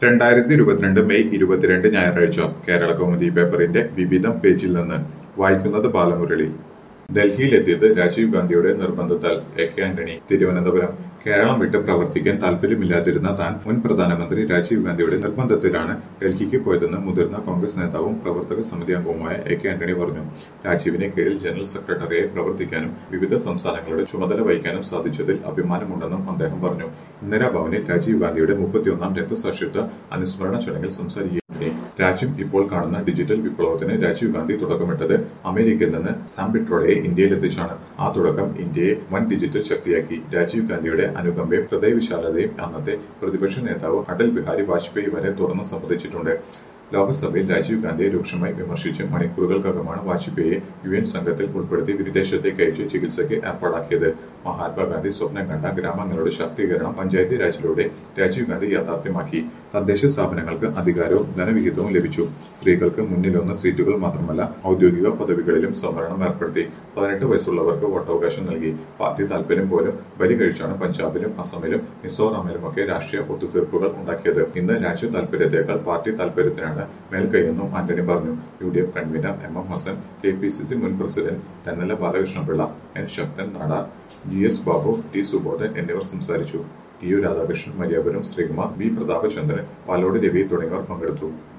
രണ്ടായിരത്തി ഇരുപത്തിരണ്ട് മെയ് ഇരുപത്തിരണ്ട് ഞായറാഴ്ച കേരള കൗമുദി പേപ്പറിന്റെ വിവിധം പേജിൽ നിന്ന് വായിക്കുന്നത് ബാലമുരളി ഡൽഹിയിലെത്തിയത് രാജീവ് ഗാന്ധിയുടെ നിർബന്ധത്താൽ എ കെ ആന്റണി തിരുവനന്തപുരം കേരളം വിട്ട് പ്രവർത്തിക്കാൻ താൽപര്യമില്ലാതിരുന്ന താൻ മുൻ പ്രധാനമന്ത്രി രാജീവ് ഗാന്ധിയുടെ നിർബന്ധത്തിലാണ് ഡൽഹിക്ക് പോയതെന്ന് മുതിർന്ന കോൺഗ്രസ് നേതാവും പ്രവർത്തക സമിതി അംഗവുമായ എ കെ ആന്റണി പറഞ്ഞു രാജീവിന് കീഴിൽ ജനറൽ സെക്രട്ടറിയായി പ്രവർത്തിക്കാനും വിവിധ സംസ്ഥാനങ്ങളുടെ ചുമതല വഹിക്കാനും സാധിച്ചതിൽ അഭിമാനമുണ്ടെന്നും അദ്ദേഹം പറഞ്ഞു ഇന്ദിരാഭവനിൽ രാജീവ് ഗാന്ധിയുടെ മുപ്പത്തിയൊന്നാം രക്തസാക്ഷിത്വ അനുസ്മരണ ചടങ്ങിൽ സംസാരിക്കുകയും രാജ്യം ഇപ്പോൾ കാണുന്ന ഡിജിറ്റൽ വിപ്ലവത്തിന് രാജീവ് ഗാന്ധി തുടക്കമിട്ടത് അമേരിക്കയിൽ നിന്ന് സാം പിട്രോളയെ ഇന്ത്യയിലെത്തിച്ചാണ് ആ തുടക്കം ഇന്ത്യയെ വൻ ഡിജിറ്റൽ ശക്തിയാക്കി രാജീവ് ഗാന്ധിയുടെ അനുകമ്പയും ഹൃദയവിശാലതയും അന്നത്തെ പ്രതിപക്ഷ നേതാവ് അടൽ ബിഹാരി വാജ്പേയി വരെ തുറന്നു സമ്മതിച്ചിട്ടുണ്ട് ലോക്സഭയിൽ രാജീവ് ഗാന്ധിയെ രൂക്ഷമായി വിമർശിച്ച് മണിക്കൂറുകൾക്കകമാണ് വാജ്പേയിയെ യു എൻ സംഘത്തിൽ ഉൾപ്പെടുത്തി വിദേശത്തേക്ക് അയച്ച് ചികിത്സയ്ക്ക് ഏർപ്പാടാക്കിയത് മഹാത്മാഗാന്ധി സ്വപ്നം കണ്ട ഗ്രാമങ്ങളുടെ ശാക്തീകരണം പഞ്ചായത്തി രാജിലൂടെ രാജീവ് ഗാന്ധി യാഥാർത്ഥ്യമാക്കി തദ്ദേശ സ്ഥാപനങ്ങൾക്ക് അധികാരവും ധനവിഹിതവും ലഭിച്ചു സ്ത്രീകൾക്ക് മുന്നിലൊന്ന് സീറ്റുകൾ മാത്രമല്ല ഔദ്യോഗിക പദവികളിലും സംവരണം ഏർപ്പെടുത്തി പതിനെട്ട് വയസ്സുള്ളവർക്ക് വോട്ടവകാശം നൽകി പാർട്ടി താൽപര്യം പോലും ബലി കഴിച്ചാണ് പഞ്ചാബിലും അസമിലും മിസോറാമിലുമൊക്കെ രാഷ്ട്രീയ ഒത്തുതീർപ്പുകൾ ഉണ്ടാക്കിയത് ഇന്ന് രാജ്യ താൽപര്യത്തെക്കാൾ പാർട്ടി താൽപര്യത്തിനാണ് മേൽക്കൈയെന്നും ആന്റണി പറഞ്ഞു U D F convener M M Hassan K P C C മുൻ president Thennala Balakrishna Pillai N Sakthan Nadar G S Babu T Subodhan എന്നിവർ സംസാരിച്ചു T U Radhakrishnan Maryapuram Sreekumar V Prathapachandran Palode Ravi തുടങ്ങിയവർ പങ്കെടുത്തു